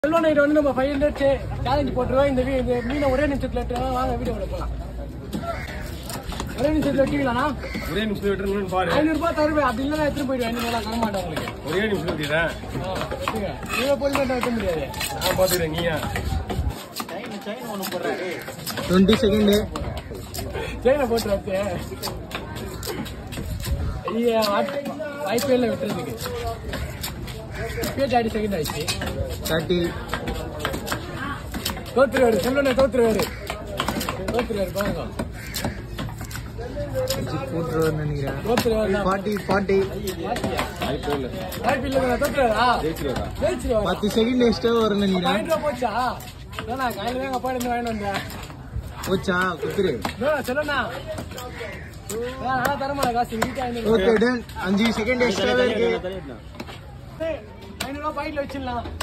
Selva night வந்து நம்ம five hundred challenge போட்டுருவோம் இந்த வீ- இந்த மீனை ஒரே நிமிஷத்துல எடுத்துருவோம் வாங்க வீடியோ போலாம் ஒரே நிமிஷத்துல வெட்டிக்கலாம்னா ஒரே நிமிஷம் விட்டுருங்கன்னு பாரு ஐநூறு ரூபாய் தருவேன் அப்படி இல்லைன்னா எடுத்துட்டு போயிடுவேன் ஐநூறு ரூபாய் தர மாட்டேன் உங்களுக்கு ஒரே நிமிஷம் விட்டுறேன் ஆ, வெட்டுங்க. நீங்க போய் மட்டும் வைக்க முடியாது நான் பாத்துக்கிறேன் நீயா டுவெண்ட்டி செகண்டு செயினை போட்டு வச்சு ஐயா வாய்ப்பு- வாய்ப்பே இல்லை விட்டுறதுக்கு இப்பயே தேர்ட்டி செகண்ட் ஆயிடுச்சு தேர்ட்டி தோத்துருவாரு செல்வனை தோத்துருவாரு தோத்துருவாரு பாருங்க கூட்டுருவான்னு நினைக்கிறேன் தோத்துருவாரு தான். ஃபார்ட்டி ஃபார்ட்டி வாய்ப்பே இல்ல வாய்ப்பு இல்லைங்க தோத்துருவாரா ஜெயிச்சிருவாரா ஜெயிச்சிருவாரா பத்து செகண்ட் எக்ஸ்ட்ரா வரும்னு நினைக்கிறேன் பாயிண்ட் ரூபா போச்சா ஏன்னா காலையில எங்க அப்பா இருந்து வாங்கிட்டு வந்தேன் போச்சா குத்துரு சொல்லண்ணா நான் தரமாட்டேன் காசு வீட்டை ஐநூறு ஓகே டன் அஞ்சு செகண்ட் எக்ஸ்ட்ரா இருக்கு ஐநூறு ரூபாய் பாயிண்ட்ல வச்சிடலாம்